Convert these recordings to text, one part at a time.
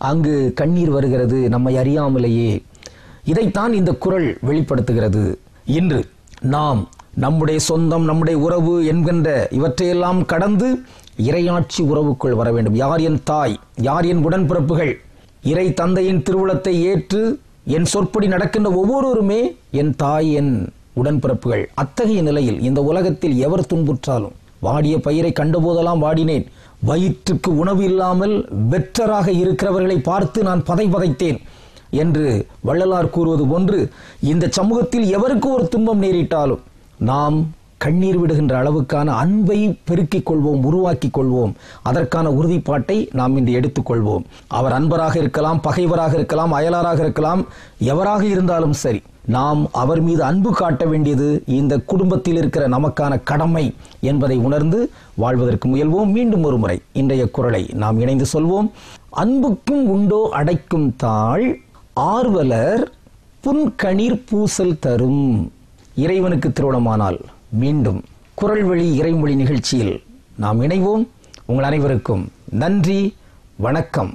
அங்கு கண்ணீர் வருகிறது நம்மை அறியாமலேயே இதைத்தான் இந்த குரல் வெளிப்படுத்துகிறது இன்று நாம் நம்முடைய சொந்தம் நம்முடைய உறவு என்கின்ற இவற்றையெல்லாம் கடந்து இறையாட்சி உறவுக்குள் வர வேண்டும் யார் என் தாய் யார் என் உடன்பிறப்புகள் இறை தந்தையின் திருவுளத்தை ஏற்று என் சொற்படி நடக்கின்ற ஒவ்வொருவருமே என் தாய் என் உடன்பிறப்புகள் அத்தகைய நிலையில் இந்த உலகத்தில் எவர் துன்புற்றாலும் வாடிய பயிரை கண்டபோதெல்லாம் வாடினேன் வயிற்றுக்கு உணவு இல்லாமல் வெற்றராக இருக்கிறவர்களை பார்த்து நான் பதை பதைத்தேன் என்று வள்ளலார் கூறுவது போன்று இந்த சமூகத்தில் எவருக்கு ஒரு துன்பம் நேரிட்டாலும் நாம் கண்ணீர் விடுகின்ற அளவுக்கான அன்பை பெருக்கிக் கொள்வோம் உருவாக்கிக் கொள்வோம் அதற்கான உறுதிப்பாட்டை நாம் இன்று எடுத்துக்கொள்வோம் அவர் அன்பராக இருக்கலாம் பகைவராக இருக்கலாம் அயலாராக இருக்கலாம் எவராக இருந்தாலும் சரி நாம் அவர் மீது அன்பு காட்ட வேண்டியது இந்த குடும்பத்தில் இருக்கிற நமக்கான கடமை என்பதை உணர்ந்து வாழ்வதற்கு முயல்வோம் மீண்டும் ஒரு முறை இன்றைய குரலை நாம் இணைந்து சொல்வோம் அன்புக்கும் உண்டோ அடைக்கும் தாழ் ஆர்வலர் புன்கணீர் பூசல் தரும் இறைவனுக்கு திருமணமானால் மீண்டும் குரல் வழி இறைமொழி நிகழ்ச்சியில் நாம் இணைவோம் உங்கள் அனைவருக்கும் நன்றி வணக்கம்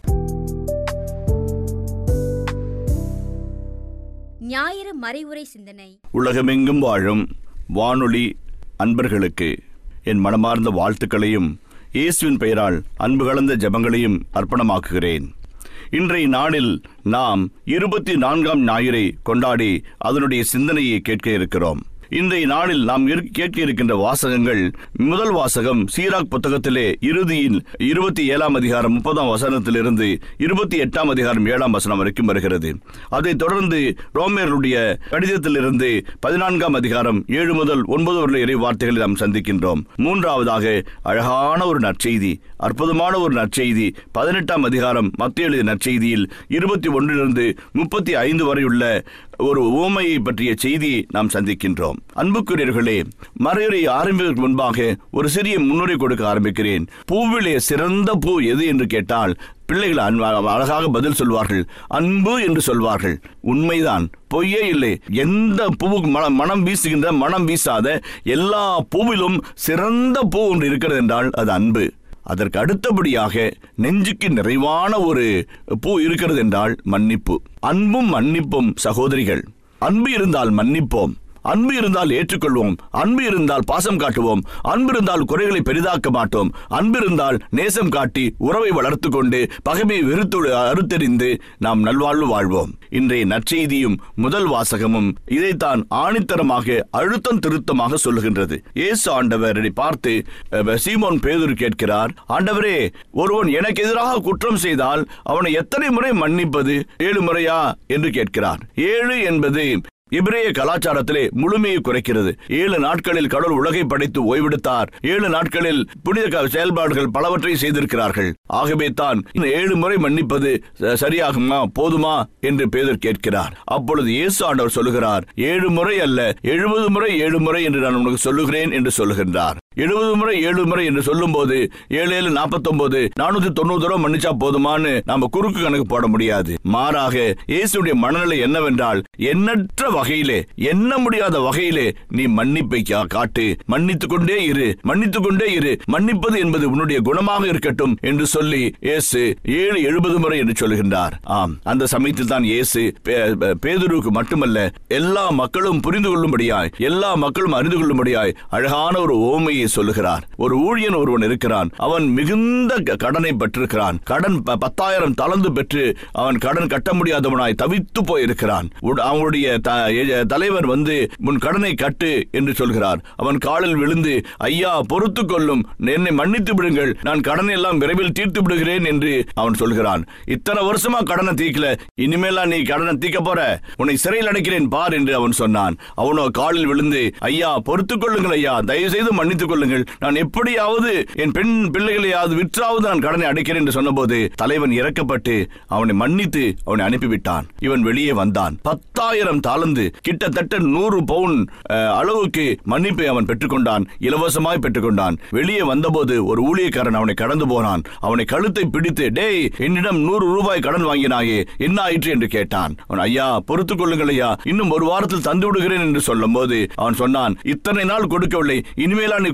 ஞாயிறு மறைவுரை சிந்தனை உலகமெங்கும் வாழும் வானொலி அன்பர்களுக்கு என் மனமார்ந்த வாழ்த்துக்களையும் இயேசுவின் பெயரால் அன்பு கலந்த ஜெபங்களையும் அர்ப்பணமாக்குகிறேன் இன்றைய நாளில் நாம் இருபத்தி நான்காம் ஞாயிறை கொண்டாடி அதனுடைய சிந்தனையை கேட்க இருக்கிறோம் இன்றைய நாளில் நாம் இரு- கேட்க இருக்கின்ற வாசகங்கள் முதல் வாசகம் சீராக் புத்தகத்திலே இறுதியில் இருபத்தி ஏழாம் அதிகாரம் முப்பதாம் வசனத்திலிருந்து இருபத்தி எட்டாம் அதிகாரம் ஏழாம் வசனம் வரைக்கும் வருகிறது அதைத் தொடர்ந்து ரோமேருடைய கடிதத்திலிருந்து பதினான்காம் அதிகாரம் ஏழு முதல் ஒன்பது வரை இறை வார்த்தைகளை நாம் சந்திக்கின்றோம் மூன்றாவதாக அழகான ஒரு நற்செய்தி அற்புதமான ஒரு நற்செய்தி பதினெட்டாம் அதிகாரம் மத்திய எழுதிய நற்செய்தியில் இருபத்தி ஒன்றிலிருந்து முப்பத்தி ஐந்து வரை உள்ள ஒரு உவமையை பற்றிய செய்தியை நாம் சந்திக்கின்றோம் அன்புக்குரியர்களே மறையுரை ஆரம்பிப்பதற்கு முன்பாக ஒரு சிறிய முன்னுரை கொடுக்க ஆரம்பிக்கிறேன் பூவிலே சிறந்த பூ எது என்று கேட்டால் பிள்ளைகள் அன்பு- அழகாக பதில் சொல்வார்கள் அன்பு என்று சொல்வார்கள் உண்மைதான் பொய்யே இல்லை எந்த பூவுக்கு மனம் மனம் வீசுகின்ற மனம் வீசாத எல்லா பூவிலும் சிறந்த பூ ஒன்று இருக்கிறது என்றால் அது அன்பு அதற்கு அடுத்தபடியாக நெஞ்சுக்கு நிறைவான ஒரு பூ இருக்கிறது என்றால் மன்னிப்பு அன்பும் மன்னிப்பும் சகோதரிகள் அன்பு இருந்தால் மன்னிப்போம் அன்பு இருந்தால் ஏற்றுக்கொள்வோம் அன்பு இருந்தால் பாசம் காட்டுவோம் அன்பு இருந்தால் குறைகளை பெரிதாக்க மாட்டோம் அன்பு இருந்தால் நேசம் காட்டி உறவை வளர்த்து கொண்டு பகைமையை வெறுத்து அறுத்தெறிந்து நாம் நல்வாழ்வு வாழ்வோம் இன்றைய நற்செய்தியும் முதல் வாசகமும் இதைத்தான் ஆணித்தரமாக அழுத்தம் திருத்தமாக சொல்லுகின்றது இயேசு ஆண்டவரை பார்த்து அஹ், சீமோன் பேதுரு கேட்கிறார் ஆண்டவரே ஒருவன் எனக்கு எதிராக குற்றம் செய்தால் அவனை எத்தனை முறை மன்னிப்பது ஏழு முறையா என்று கேட்கிறார் ஏழு என்பது இப்ரேய கலாச்சாரத்திலே முழுமையை குறைக்கிறது ஏழு நாட்களில் கடவுள் உலகை படைத்து ஓய்வெடுத்தார் ஏழு நாட்களில் புனித க- செயல்பாடுகள் பலவற்றை செய்திருக்கிறார்கள் ஆகவே தான் இந்த ஏழு முறை மன்னிப்பது ச- சரியாகுமா போதுமா என்று பேதர் கேட்கிறார் அப்பொழுது இயேசு ஆண்டவர் சொல்லுகிறார் ஏழு முறை அல்ல எழுபது முறை ஏழு முறை என்று நான் உனக்கு சொல்லுகிறேன் என்று சொல்லுகின்றார் எழுபது முறை ஏழு முறை என்று சொல்லும்போது ஏழு ஏழு நாற்பத்தொன்பது நானூத்தி தொண்ணூறு தடவை மன்னிச்சா போதுமான்னு நாம குறுக்கு கணக்கு போட முடியாது மாறாக இயேசுடைய மனநிலை என்னவென்றால் எண்ணற்ற வகையிலே எண்ண முடியாத வகையிலே நீ மன்னிப்பை கா- காட்டு மன்னித்துக் கொண்டே இரு மன்னித்துக் கொண்டே இரு மன்னிப்பது என்பது உன்னுடைய குணமாக இருக்கட்டும் என்று சொல்லி இயேசு ஏழு எழுபது முறை என்று சொல்லுகின்றார் ஆம் அந்த சமயத்தில் தான் இயேசு பே- பே- பேதுருவுக்கு மட்டுமல்ல எல்லா மக்களும் புரிந்து கொள்ளும்படியாய் எல்லா மக்களும் அறிந்து கொள்ளும்படியாய் அழகான ஒரு ஓமையை சொல்லுகிறார் ஒரு ஊழியன் ஒருவன் இருக்கிறான் அவன் மிகுந்த க- கடனை பெற்றிருக்கிறான் கடன் ப- பத்தாயிரம் தளர்ந்து பெற்று அவன் கடன் கட்ட முடியாதவனாய் தவித்து போயிருக்கிறான் உட- அவனுடைய த- எ- தலைவர் வந்து உன் கடனை கட்டு என்று சொல்கிறார் அவன் காலில் விழுந்து ஐயா பொறுத்து கொள்ளும் என்னை மன்னித்து விடுங்கள் நான் கடனை எல்லாம் விரைவில் தீர்த்து விடுகிறேன் என்று அவன் சொல்கிறான் இத்தனை வருஷமா கடனை தீர்க்கல இனிமேலாம் நீ கடனை தீர்க்க போற உன்னை சிறையில் அடைக்கிறேன் பார் என்று அவன் சொன்னான் அவனோ காலில் விழுந்து ஐயா பொறுத்துக் கொள்ளுங்கள் ஐயா தயவு செய்து மன்னித்துக் கொள்ளுங்கள் நான் எப்படியாவது என் பெண் பிள்ளைகளையாவது விற்றாவது நான் கடனை அடைக்கிறேன் என்று சொன்னபோது தலைவன் இறக்கப்பட்டு அவனை மன்னித்து அவனை அனுப்பிவிட்டான் இவன் வெளியே வந்தான் பத்தாயிரம் தாளந்து கிட்டத்தட்ட நூறு பவுன் அஹ், அளவுக்கு மன்னிப்பை அவன் பெற்றுக்கொண்டான் இலவசமாய் பெற்றுக்கொண்டான் வெளியே வந்தபோது ஒரு ஊழியக்காரன் அவனை கடந்து போனான் அவனை கழுத்தை பிடித்து டேய் என்னிடம் நூறு ரூபாய் கடன் வாங்கினாயே என்ன ஆயிற்று என்று கேட்டான் அவன் ஐயா பொறுத்துக் கொள்ளுங்கள் ஐயா இன்னும் ஒரு வாரத்தில் தந்து விடுகிறேன் என்று சொல்லும் போது அவன் சொன்னான் இத்தனை நாள் கொடுக்கவில்லை இனிமேலா நீ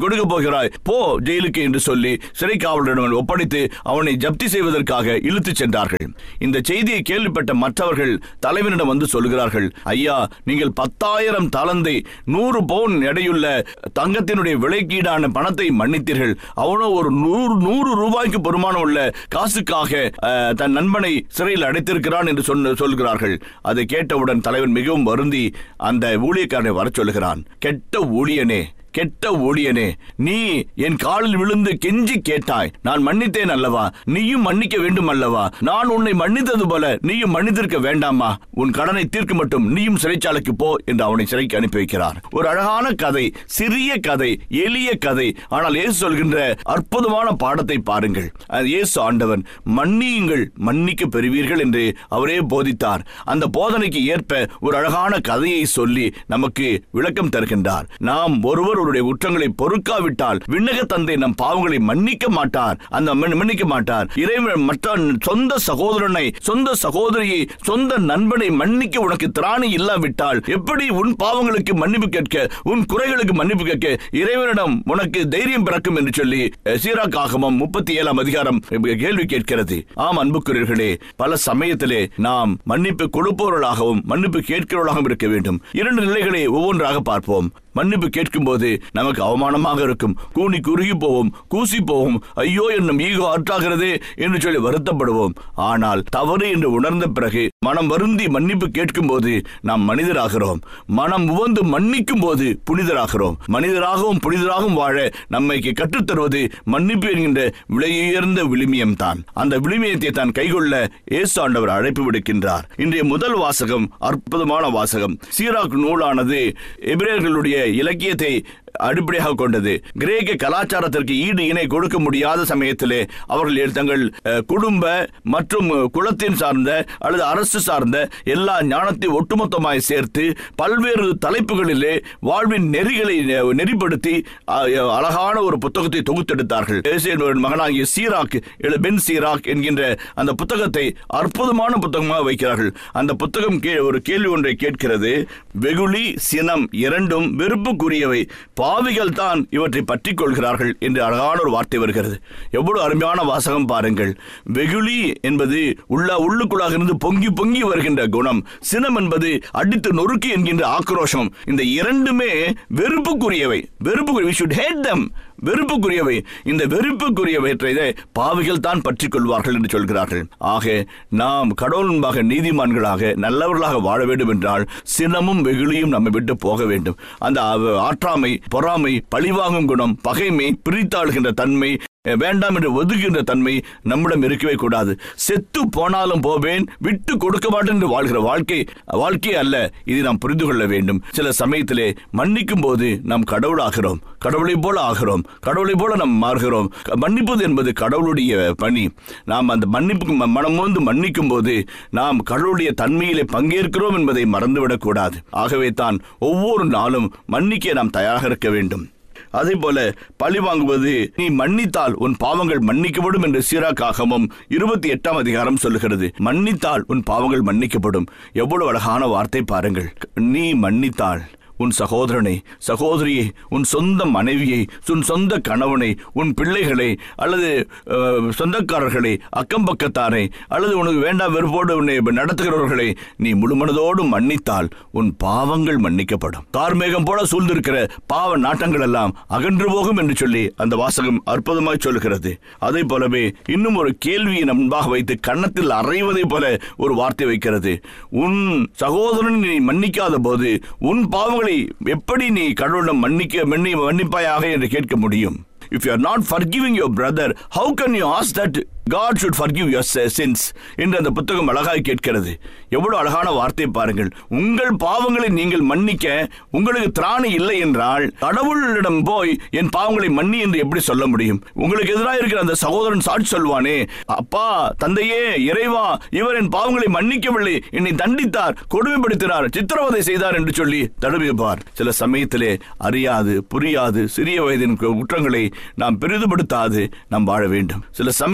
கொடுக்க போகிறாய் போ ஜெயிலுக்கு என்று சொல்லி சிறை காவலரிடம் ஒப்படைத்து அவனை ஜப்தி செய்வதற்காக இழுத்துச் சென்றார்கள் இந்த செய்தியை கேள்விப்பட்ட மற்றவர்கள் தலைவனிடம் வந்து சொல்கிறார்கள் ஐயா நீங்கள் பத்தாயிரம் தலந்தை நூறு பவுன் எடையுள்ள தங்கத்தினுடைய விலைக்கீடான பணத்தை மன்னித்தீர்கள் அவனோ ஒரு நூறு நூறு ரூபாய்க்கு பெருமானம் உள்ள காசுக்காக அஹ், தன் நண்பனை சிறையில் அடைத்திருக்கிறான் என்று சொன்ன சொல்கிறார்கள் அதை கேட்டவுடன் தலைவன் மிகவும் வருந்தி அந்த ஊழியக்காரனை வரச் சொல்லுகிறான் கெட்ட ஊழியனே கெட்ட ஊழியனே நீ என் காலில் விழுந்து கெஞ்சி கேட்டாய் நான் மன்னித்தேன் அல்லவா நீயும் மன்னிக்க வேண்டும் அல்லவா நான் உன்னை மன்னித்தது போல நீயும் மன்னித்திருக்க வேண்டாமா உன் கடனை தீர்க்க மட்டும் நீயும் சிறைச்சாலைக்கு போ என்று அவனை சிறைக்கு அனுப்பி வைக்கிறார் ஒரு அழகான கதை சிறிய கதை எளிய கதை ஆனால் இயேசு சொல்கின்ற அற்புதமான பாடத்தை பாருங்கள் அது இயேசு ஆண்டவன் மன்னியுங்கள் மன்னிக்க பெறுவீர்கள் என்று அவரே போதித்தார் அந்த போதனைக்கு ஏற்ப ஒரு அழகான கதையை சொல்லி நமக்கு விளக்கம் தருகின்றார் நாம் ஒருவர் ஒருவருடைய குற்றங்களை பொறுக்காவிட்டால் விண்ணக தந்தை நம் பாவங்களை மன்னிக்க மாட்டார் அந்த மன்- மன்னிக்க மாட்டார் இறைவன் மற்ற சொந்த சகோதரனை சொந்த சகோதரியை சொந்த நண்பனை மன்னிக்க உனக்கு திராணி இல்லாவிட்டால் எப்படி உன் பாவங்களுக்கு மன்னிப்பு கேட்க உன் குறைகளுக்கு மன்னிப்பு கேட்க இறைவனிடம் உனக்கு தைரியம் பிறக்கும் என்று சொல்லி அஹ், சீராக் ஆகமம் முப்பத்தி ஏழாம் அதிகாரம் கேள்வி கேட்கிறது ஆம் அன்புக்குரியர்களே பல சமயத்திலே நாம் மன்னிப்பு கொடுப்பவர்களாகவும் மன்னிப்பு கேட்கிறவர்களாகவும் இருக்க வேண்டும் இரண்டு நிலைகளை ஒவ்வொன்றாக பார்ப்போம் மன்னிப்பு கேட்கும்போது நமக்கு அவமானமாக இருக்கும் கூனி குறுகி போவோம் கூசி போவோம் ஐயோ என்னும் ஈகோ ஆற்றாகிறதே என்று சொல்லி வருத்தப்படுவோம் ஆனால் தவறு என்று உணர்ந்த பிறகு மனம் வருந்தி மன்னிப்பு கேட்கும்போது நாம் மனிதராகிறோம் மனம் உவந்து மன்னிக்கும் போது புனிதராகிறோம் மனிதராகவும் புனிதராகவும் வாழ நம்மைக்கு கற்றுத்தருவது மன்னிப்பு என்கின்ற விலையுயர்ந்த விழுமியம் தான் அந்த விழுமியத்தை தான் கைகொள்ள இயேசு ஆண்டவர் அழைப்பு விடுக்கின்றார் இன்றைய முதல் வாசகம் அற்புதமான வாசகம் சீராக் நூலானது எபிரேயர்களுடைய இலக்கியத்தை அடிப்படையாக கொண்டது கிரேக்க கலாச்சாரத்திற்கு ஈடு இணை கொடுக்க முடியாத சமயத்திலே அவர்கள் தங்கள் அஹ், குடும்ப மற்றும் குலத்தின் சார்ந்த அல்லது அரசு சார்ந்த எல்லா ஞானத்தை ஒட்டுமொத்தமாய் சேர்த்து பல்வேறு தலைப்புகளிலே வாழ்வின் நெறிகளை அஹ், நெறிப்படுத்தி அஹ், அழகான ஒரு புத்தகத்தை தொகுத்தெடுத்தார்கள் இயேசு என்பவரின் மகனாகிய சீராக் இல்ல பென் சீராக் என்கின்ற அந்த புத்தகத்தை அற்புதமான புத்தகமாக வைக்கிறார்கள் அந்த புத்தகம் கே- ஒரு கேள்வி ஒன்றை கேட்கிறது வெகுளி சினம் இரண்டும் வெறுப்புக்குரியவை பாவிகள் தான் இவற்றை பற்றி கொள்கிறார்கள் என்று அழகான ஒரு வார்த்தை வருகிறது எவ்வளவு அருமையான வாசகம் பாருங்கள் வெகுளி என்பது உள்ள உள்ளுக்குள்ளாக இருந்து பொங்கி பொங்கி வருகின்ற குணம் சினம் என்பது அடித்து நொறுக்கி என்கின்ற ஆக்ரோஷம் இந்த இரண்டுமே வெறுப்புக்குரியவை வெறுப்பு we should hate them வெறுப்புக்குரியவை இந்த வெறுப்புக்குரியவற்றை பாவிகள் தான் பற்றிக் கொள்வார்கள் என்று சொல்கிறார்கள் ஆக நாம் கடவுள் முன்பாக நீதிமான்களாக நல்லவர்களாக வாழ வேண்டும் என்றால் சினமும் வெகுளியும் நம்மை விட்டு போக வேண்டும் அந்த அவ- ஆற்றாமை பொறாமை பழிவாங்கும் குணம் பகைமை பிரித்தாளுகின்ற தன்மை அஹ், வேண்டாம் என்று ஒதுக்குகின்ற தன்மை நம்மிடம் இருக்கவே கூடாது செத்து போனாலும் போவேன் விட்டு கொடுக்க மாட்டேன் என்று வாழ்கிற வாழ்க்கை வாழ்க்கை அல்ல இதை நாம் புரிந்து கொள்ள வேண்டும் சில சமயத்திலே மன்னிக்கும் போது நாம் கடவுளாகிறோம் கடவுளைப் போல ஆகிறோம் கடவுளைப் போல நாம் மாறுகிறோம் க- மன்னிப்பது என்பது கடவுளுடைய பணி நாம் அந்த மன்னிப்பு ம- மனம் வந்து மன்னிக்கும் போது நாம் கடவுளுடைய தன்மையிலே பங்கேற்கிறோம் என்பதை மறந்துவிடக் கூடாது ஆகவே தான் ஒவ்வொரு நாளும் மன்னிக்க நாம் தயாராக இருக்க வேண்டும் அதே போல பழி வாங்குவது நீ மன்னித்தால் உன் பாவங்கள் மன்னிக்கப்படும் என்று சீராக்காகமும் இருபத்தி எட்டாம் அதிகாரம் சொல்லுகிறது மன்னித்தால் உன் பாவங்கள் மன்னிக்கப்படும் எவ்வளவு அழகான வார்த்தை பாருங்கள் நீ மன்னித்தால் உன் சகோதரனை சகோதரியை உன் சொந்த மனைவியை உன் சொந்த கணவனை உன் பிள்ளைகளை அல்லது அஹ், சொந்தக்காரர்களை அக்கம் பக்கத்தாரை அல்லது உனக்கு வேண்டாம் வெறுப்போடு உன்னை நடத்துகிறவர்களை நீ முழுமனதோடு மன்னித்தால் உன் பாவங்கள் மன்னிக்கப்படும் கார்மேகம் போல சூழ்ந்திருக்கிற பாவ நாட்டங்கள் எல்லாம் அகன்று போகும் என்று சொல்லி அந்த வாசகம் அற்புதமாய் சொல்லுகிறது அதே போலவே இன்னும் ஒரு கேள்வியை நம் முன்பாக வைத்து கன்னத்தில் அறைவதை போல ஒரு வார்த்தை வைக்கிறது உன் சகோதரன் நீ மன்னிக்காத போது உன் பாவங்களை எப்படி நீ கடவுளிடம் மன்னிக்க மன்னி மன்னிப்பாயாக என்று கேட்க முடியும் If you are not forgiving your brother, how can you ask that God should forgive your si- sins? என்று அந்த புத்தகம் அழகாய் கேட்கிறது எவ்வளவு அழகான வார்த்தை பாருங்கள் உங்கள் பாவங்களை நீங்கள் மன்னிக்க உங்களுக்கு திராணி இல்லை என்றால் கடவுளிடம் போய் என் பாவங்களை மன்னி என்று எப்படி சொல்ல முடியும் உங்களுக்கு எதிராக இருக்கிற அந்த சகோதரன் சாட்சி சொல்வானே அப்பா தந்தையே இறைவா இவர் என் பாவங்களை மன்னிக்கவில்லை என்னை தண்டித்தார் கொடுமைப்படுத்தினார் சித்திரவதை செய்தார் என்று சொல்லி தடுவிப்பார் சில சமயத்திலே அறியாது புரியாது சிறிய வயதின் கு- குற்றங்களை நாம் பெரிதுபடுத்தாது நாம் வாழ வேண்டும் சில சமயத்திலே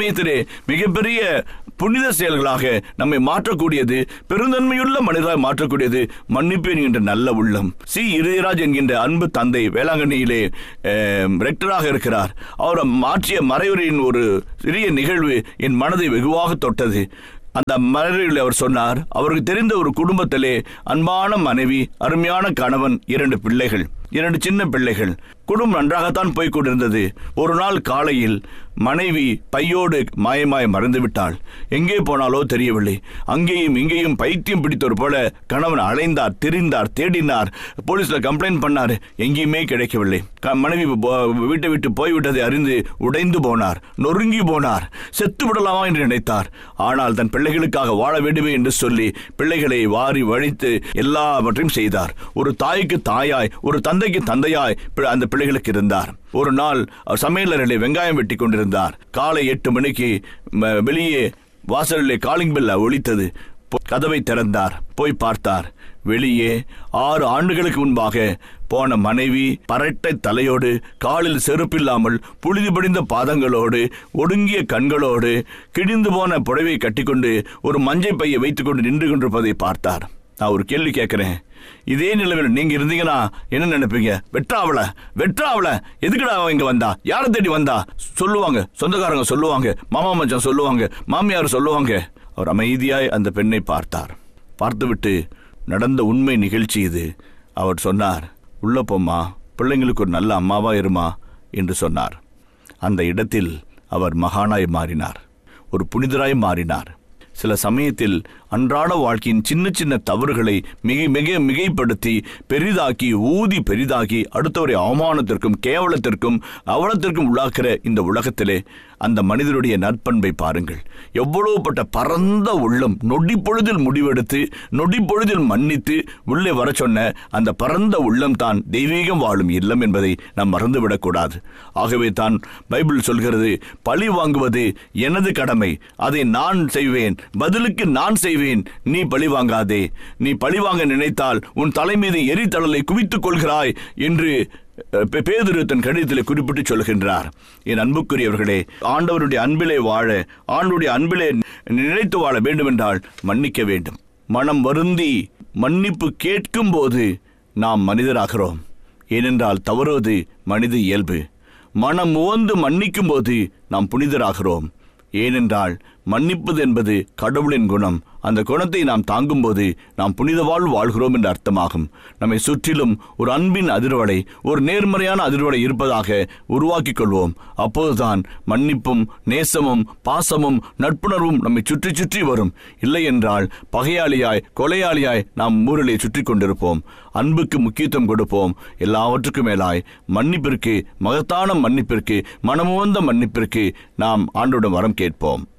மிகப்பெரிய புனித செயல்களாக நம்மை மாற்றக்கூடியது பெருந்தன்மையுள்ள மனிதராக மாற்றக்கூடியது மன்னிப்பு என்கின்ற நல்ல உள்ளம் சி இருதயராஜ் என்கின்ற அன்பு தந்தை வேளாங்கண்ணியிலே அஹ், ரெக்டராக இருக்கிறார் அவரை மாற்றிய மறைவுரையின் ஒரு சிறிய நிகழ்வு என் மனதை வெகுவாக தொட்டது அந்த மறைவில் அவர் சொன்னார் அவருக்கு தெரிந்த ஒரு குடும்பத்திலே அன்பான மனைவி அருமையான கணவன் இரண்டு பிள்ளைகள் இரண்டு சின்ன பிள்ளைகள் குடும்பம் நன்றாகத்தான் போய்க் கொண்டிருந்தது ஒரு நாள் காலையில் மனைவி பையோடு மாயமாய் மறந்துவிட்டாள் எங்கே போனாலோ தெரியவில்லை அங்கேயும் இங்கேயும் பைத்தியம் பிடித்தவர் போல கணவன் அலைந்தார் திரிந்தார் தேடினார் போலீஸ்ல கம்ப்ளைண்ட் பண்ணார் எங்கேயுமே கிடைக்கவில்லை க- மனைவி போ- வீட்டை விட்டு போய்விட்டதை அறிந்து உடைந்து போனார் நொறுங்கி போனார் செத்து விடலாமா என்று நினைத்தார் ஆனால் தன் பிள்ளைகளுக்காக வாழ வேண்டுமே என்று சொல்லி பிள்ளைகளை வாரி வழித்து எல்லாவற்றையும் செய்தார் ஒரு தாய்க்கு தாயாய் ஒரு தந்தைக்கு தந்தையாய் பி- அந்த பிள்ளைகளுக்கு இருந்தார் ஒரு நாள் அவர் சமையலறையிலே வெங்காயம் வெட்டி கொண்டிருந்தார் காலை எட்டு மணிக்கு ம- வெளியே வாசலிலே காலிங் பெல் ஒலித்தது போ- கதவை திறந்தார் போய் பார்த்தார் வெளியே ஆறு ஆண்டுகளுக்கு முன்பாக போன மனைவி பரட்டை தலையோடு காலில் செருப்பில்லாமல் புழுதி படிந்த பாதங்களோடு ஒடுங்கிய கண்களோடு கிழிந்து போன புடவை கட்டிக்கொண்டு ஒரு மஞ்சை பையை வைத்துக்கொண்டு நின்று கொண்டிருப்பதை பார்த்தார் நான் ஒரு கேள்வி கேட்கிறேன் இதே நிலைமையில் நீங்க இருந்தீங்கன்னா என்ன நினைப்பீங்க வெற்றாவல வெற்றாவல எதுக்குடா அவன் இங்க வந்தா யாரை தேடி வந்தா சொல்லுவாங்க சொந்தக்காரங்க சொல்லுவாங்க மாமா மச்சான் சொல்லுவாங்க மாமியார் சொல்லுவாங்க அவர் அமைதியாய் அந்த பெண்ணை பார்த்தார் பார்த்துவிட்டு நடந்த உண்மை நிகழ்ச்சி இது அவர் சொன்னார் உள்ள போம்மா பிள்ளைங்களுக்கு ஒரு நல்ல அம்மாவா இருமா என்று சொன்னார் அந்த இடத்தில் அவர் மகானாய் மாறினார் ஒரு புனிதராய் மாறினார் சில சமயத்தில் அன்றாட வாழ்க்கையின் சின்ன சின்ன தவறுகளை மிக மிக மிகைப்படுத்தி பெரிதாக்கி ஊதி பெரிதாக்கி அடுத்தவரை அவமானத்திற்கும் கேவலத்திற்கும் அவலத்திற்கும் உள்ளாக்கிற இந்த உலகத்திலே அந்த மனிதனுடைய நற்பண்பை பாருங்கள் எவ்வளவுப்பட்ட பரந்த உள்ளம் நொடி பொழுதில் முடிவெடுத்து நொடி பொழுதில் மன்னித்து உள்ளே வர சொன்ன அந்த பரந்த உள்ளம் தான் தெய்வீகம் வாழும் இல்லம் என்பதை நாம் மறந்துவிடக்கூடாது ஆகவே தான் பைபிள் சொல்கிறது பழி வாங்குவது எனது கடமை அதை நான் செய்வேன் பதிலுக்கு நான் செய்வேன் நீ பழி வாங்காதே நீ பழி வாங்க நினைத்தால் உன் தலை மீது எரித்தழலை குவித்துக் கொள்கிறாய் என்று அஹ், பே- பேதுரு தன் கடிதத்திலே குறிப்பிட்டு சொல்கின்றார் என் அன்புக்குரியவர்களே ஆண்டவருடைய அன்பிலே வாழ ஆண்டுடைய அன்பிலே நினைத்து வாழ வேண்டுமென்றால் மன்னிக்க வேண்டும் மனம் வருந்தி மன்னிப்பு கேட்கும் போது நாம் மனிதராகிறோம் ஏனென்றால் தவறுவது மனித இயல்பு மனம் உவந்து மன்னிக்கும் போது நாம் புனிதராகிறோம் ஏனென்றால் மன்னிப்பது என்பது கடவுளின் குணம் அந்த குணத்தை நாம் தாங்கும்போது நாம் புனித வாழ்வு வாழ்கிறோம் என்று அர்த்தமாகும் நம்மை சுற்றிலும் ஒரு அன்பின் அதிர்வலை ஒரு நேர்மறையான அதிர்வலை இருப்பதாக உருவாக்கிக் கொள்வோம் அப்போதுதான் மன்னிப்பும் நேசமும் பாசமும் நட்புணர்வும் நம்மை சுற்றி சுற்றி வரும் இல்லை என்றால் பகையாளியாய் கொலையாளியாய் நாம் ஊரிலே சுற்றி கொண்டிருப்போம் அன்புக்கு முக்கியத்துவம் கொடுப்போம் எல்லாவற்றுக்கும் மேலாய் மன்னிப்பிற்கு மகத்தான மன்னிப்பிற்கு மனமுவந்த மன்னிப்பிற்கு நாம் ஆண்டோட வரம் கேட்போம்